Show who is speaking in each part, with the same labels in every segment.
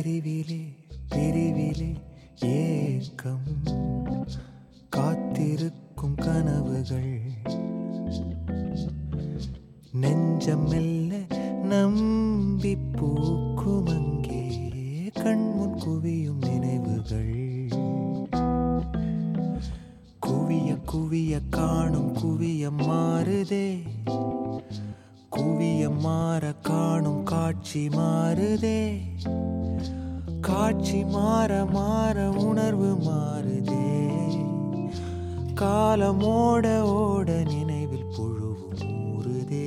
Speaker 1: பிரிவிலே பிரிவிலே ஏக்கம் காத்திருக்கும் கனவுகள் நெஞ்சம் மெல்ல நம்பி பூக்கும் அங்கே கண்முன் குவியும் நினைவுகள் குவிய குவிய காணும் குவிய மாறுதே குவிய மாற காணும் காட்சி மாறுதே காட்சி மாற மாற உணர்வு மாறுதே காலமோட ஓட நினைவில் புழுவும் ஊறுதே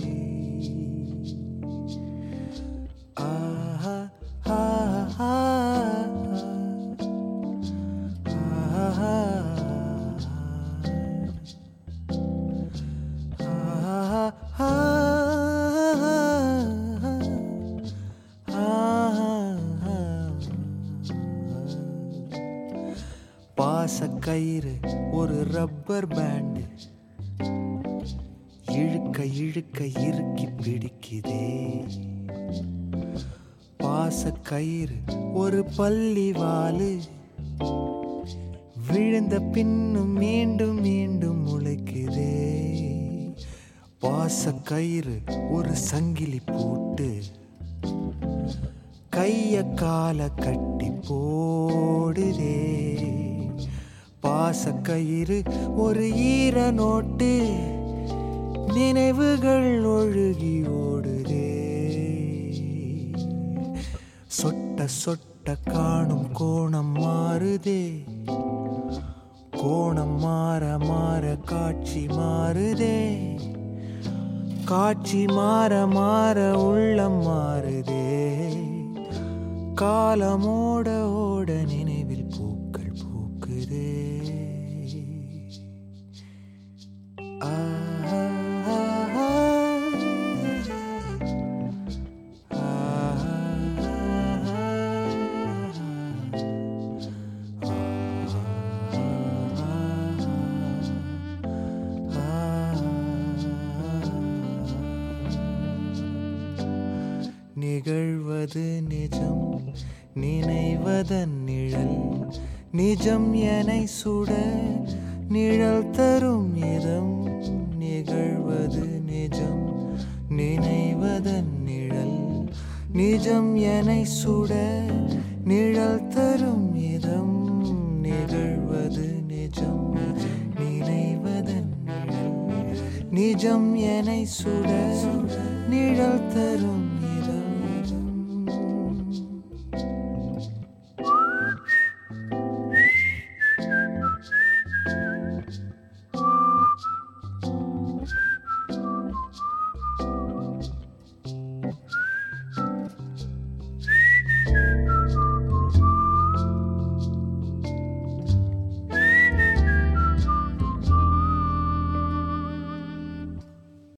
Speaker 1: ஆஹா ஆஹா ஆஹா பாச கயிறு ஒரு ரப்பர் பேண்டு இழுக்க இழுக்க இறுக்கி பிடிக்குதே பாச கயிறு ஒரு பள்ளி வாலு விழுந்த பின்னும் மீண்டும் மீண்டும் முளைக்குதே பாச கயிறு ஒரு சங்கிலி பூட்டு கைய கால கட்டி போடுதே பாச கயிறு ஒரு ஈர நோட்டு நினைவுகள் ஒழுகி ஓடுதே சொட்ட சொட்ட காணும் கோணம் மாறுதே கோணம் மாற மாற காட்சி மாறுதே காட்சி மாற மாற உள்ளம் மாறுதே காலமோட ஓட நினைவில் பூக்கள் பூக்குதே ஆஹா, நிகழ்வது நிஜம் நினைவதன் நிழல் நிஜம் எனை சுட நிழல் தரும் இதம் நிகழ்வது நிஜம் நினைவதன் நிழல் நிஜம் எனை சுட நிழல் தரும் இதம் நிகழ்வது நிஜம் நினைவதன் நிழல் நிஜம் எனை சுட நிழல் தரும்